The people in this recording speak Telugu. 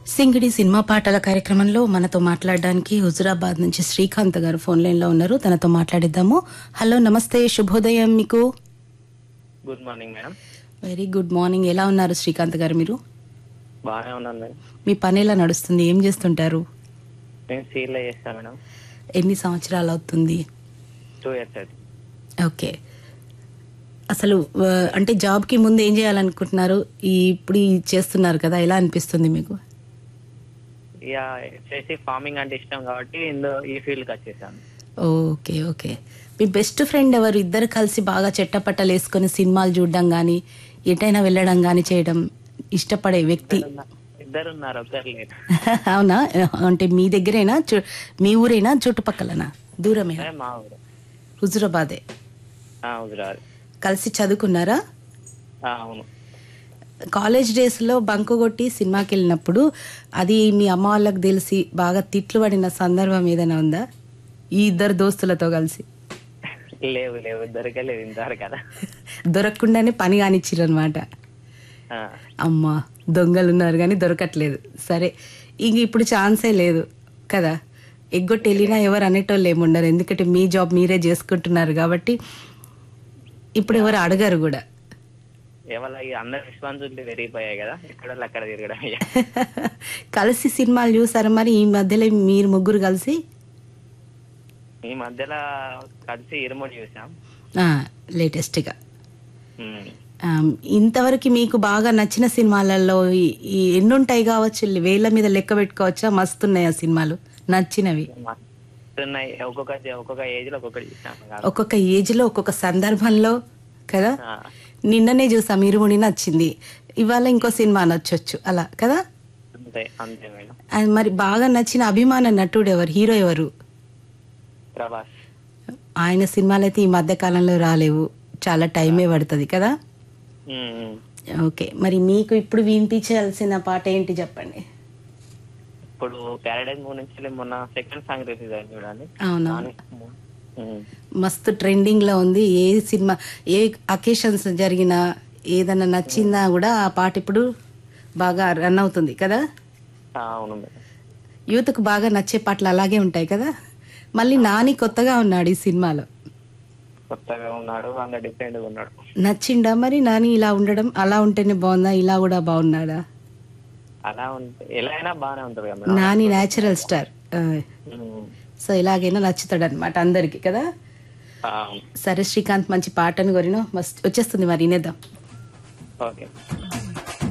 సింగిడి సినిమా పాటల కార్యక్రమంలో మనతో మాట్లాడడానికి హుజురాబాద్ నుంచి శ్రీకాంత్ గారు ఫోన్ లైన్ లో ఉన్నారు తనతో మాట్లాడిద్దాము హలో నమస్తే శుభోదయం మీకు good morning madam very good morning ఎలా ఉన్నారు శ్రీకాంత్ గారు మీరు బాగానే ఉన్నాను మేడం మీ పని ఎలా నడుస్తుంది ఏం చేస్తుంటారు నేను సీల్లో చేస్తాను మేడం ఎన్ని సంవత్సరాలు అవుతుంది టూ ఇయర్స్ అది ఓకే అసలు ఆ, అంటే జాబ్ కి ముందు ఏం చేయాలనుకుంటున్నారు ఈ ఇప్పుడు ఈ చేస్తున్నారు కదా ఎలా అనిపిస్తుంది మీకు ఇక వచ్చేసి ఫార్మింగ్ అంటే ఇష్టం కాబట్టి ఇందులో ఈ ఫీల్డ్కి వచ్చేసాను ఓకే ఓకే మీ బెస్ట్ ఫ్రెండ్ ఎవరు ఇద్దరు కలిసి బాగా చెట్టపట్టలు వేసుకొని సినిమాలు చూడడం కానీ ఎటైనా వెళ్ళడం కానీ చేయడం ఇష్టపడే వ్యక్తి ఇద్దరు ఉన్నారు ఒక్కరు లేరు అవునా అంటే మీ దగ్గరేనా చు- మీ ఊరేనా చుట్టుపక్కలనా దూరమేనా అదే మా ఊరు హుజురాబాదే ఆ, హుజరాబాద్ కలిసి చదువుకున్నారా ఆ, అవును కాలేజ్ డేస్లో బంకు కొట్టి సినిమాకి వెళ్ళినప్పుడు అది మీ అమ్మ వాళ్ళకి తెలిసి బాగా తిట్లు పడిన సందర్భం ఏదైనా ఉందా ఈ ఇద్దరు దోస్తులతో కలిసి లేవు లేవు దొరకలేదు ఇంతవరకు కదా దొరకకుండానే పని కానిచ్చిర్రు అనమాట ఆ, అమ్మా దొంగలు ఉన్నారు కానీ దొరకట్లేదు సరే ఇంక ఇప్పుడు ఛాన్సే లేదు కదా ఎగ్గొట్టి వెళ్ళినా ఎవరు అనేటోళ్ళు ఏముండరు ఎందుకంటే మీ జాబ్ మీరే చేసుకుంటున్నారు కాబట్టి ఇప్పుడు ఎవరు అడగరు కూడా ఎవరి ఈ అందరి రెస్పాన్సిబిలిటీ పెరిగిపోయాయి కదా ఎక్కడ వాళ్ళు అక్కడ తిరగడం ఇక. కలిసి సినిమాలు చూసారా మరి ఈ మధ్యలో మీరు ముగ్గురు కలిసి ఈ మధ్యలో కలిసి ఇరుముడి చూసాం లేటెస్ట్గా ఉమ్. ఇంతవరకు మీకు బాగా నచ్చిన సినిమాలలో ఈ- ఈ ఎన్ని ఉంటాయి కావచ్చు వేళ్ళ మీద లెక్క పెట్టుకోవచ్చా మస్తున్నాయి ఆ సినిమాలు నచ్చినవి ఉన్నాయి ఒక్కొక్క ఒక్కొక్క ఏజ్ లో ఒక్కొక్కటి చూసాం కదా. ఒక్కొక్క ఏజ్ లో ఒక్కొక్క సందర్భంలో కదా ఆ, నిన్ననే చూసాం ఇరుముడి నచ్చింది ఇవాళ ఇంకో సినిమా నచ్చొచ్చు అలా కదా అంతే అంతే మేడం అండ్ మరి బాగా నచ్చిన అభిమాన నటుడు ఎవరు హీరో ఎవరు ప్రభాస్ ఆయన సినిమాలు అయితే ఈ మధ్య కాలంలో రాలేవు చాలా టైమే పడుతుంది కదా ఉమ్, ఉమ్. ఓకే మరి మీకు ఇప్పుడు వినిపించాల్సిన పాట ఏంటి చెప్పండి ఇప్పుడు ప్యారడైజ్ మూవ్ నుంచి మొన్న సెకండ్ సాంగ్ రిలీజ్ అయింది చూడండి అవునా ఉమ్. మస్తు ట్రెండింగ్ లో ఉంది ఏ సినిమా ఏ అకేషన్స్ జరిగినా ఏదన్నా నచ్చిందా కూడా ఆ పాట ఇప్పుడు బాగా రన్ అవుతుంది కదా ఆ, అవును మేడం యూత్ కు బాగా నచ్చే పాటలు అలాగే ఉంటాయి కదా మళ్ళీ నాని కొత్తగా ఉన్నాడు ఈ సినిమాలో కొత్తగా ఉన్నాడు అంత డిఫరెంట్ గా ఉన్నాడు నచ్చిండా మరి నాని ఇలా ఉండడం అలా ఉంటేనే బాగుందా ఇలా కూడా బాగున్నాడా అలా ఉంటే ఎలా అయినా బాగానే ఉంటది కదా మేడం నాని న్యాచురల్ స్టార్ ఉమ్. సో ఇలాగైనా నచ్చుతాడు అనమాట అందరికి కదా ఆ, అవును సరే శ్రీకాంత్ మంచి పాటను కోరిన మస్తు వచ్చేస్తుంది మరి వినేద్దాం ఓకే